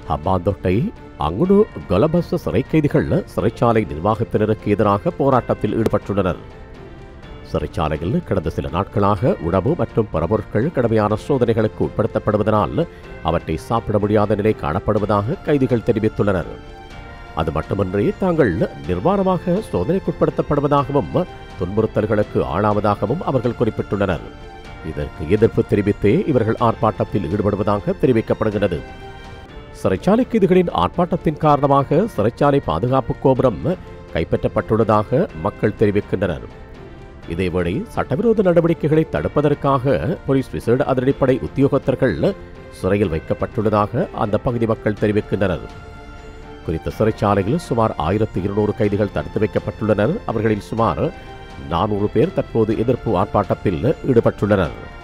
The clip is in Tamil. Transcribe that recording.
ஹம்பாந்தோட்டை அங்குடு கொலபஸ்ஸ சிறை கைதிகள் சிறைச்சாலை நிர்வாகத்தினருக்கு எதிராக போராட்டத்தில் ஈடுபட்டுள்ளனர் சிறைச்சாலையில் கடந்த சில நாட்களாக உணவு மற்றும் பரபொருட்கள் கடுமையான சோதனைகளுக்கு உட்படுத்தப்படுவதனால் அவற்றை சாப்பிட முடியாத நிலை காணப்படுவதாக கைதிகள் தெரிவித்துள்ளனர் அது மட்டுமின்றி தாங்கள் நிர்வாணமாக சோதனைக்குட்படுத்தப்படுவதாகவும் துன்புறுத்தல்களுக்கு ஆளாவதாகவும் அவர்கள் குறிப்பிட்டுள்ளனர் இதற்கு எதிர்ப்பு தெரிவித்தே இவர்கள் ஆர்ப்பாட்டத்தில் ஈடுபடுவதாக தெரிவிக்கப்படுகிறது சிறைச்சாலை கைதிகளின் ஆர்ப்பாட்டத்தின் காரணமாக சிறைச்சாலை பாதுகாப்பு கோபுரம் கைப்பற்றப்பட்டுள்ளதாக மக்கள் தெரிவிக்கின்றனர் இதேவேளை சட்டவிரோத நடவடிக்கைகளை தடுப்பதற்காக போலீஸ் விசேட அதிரடிப்படை உத்தியோகத்தர்கள் சிறையில் வைக்கப்பட்டுள்ளதாக அந்த பகுதி மக்கள் தெரிவிக்கின்றனர் குறித்த சிறைச்சாலையில் சுமார் ஆயிரத்தி இருநூறு கைதிகள் தடுத்து வைக்கப்பட்டுள்ளனர் அவர்களில் சுமார் நானூறு பேர் தற்போது எதிர்ப்பு ஆர்ப்பாட்டத்தில் ஈடுபட்டுள்ளனர்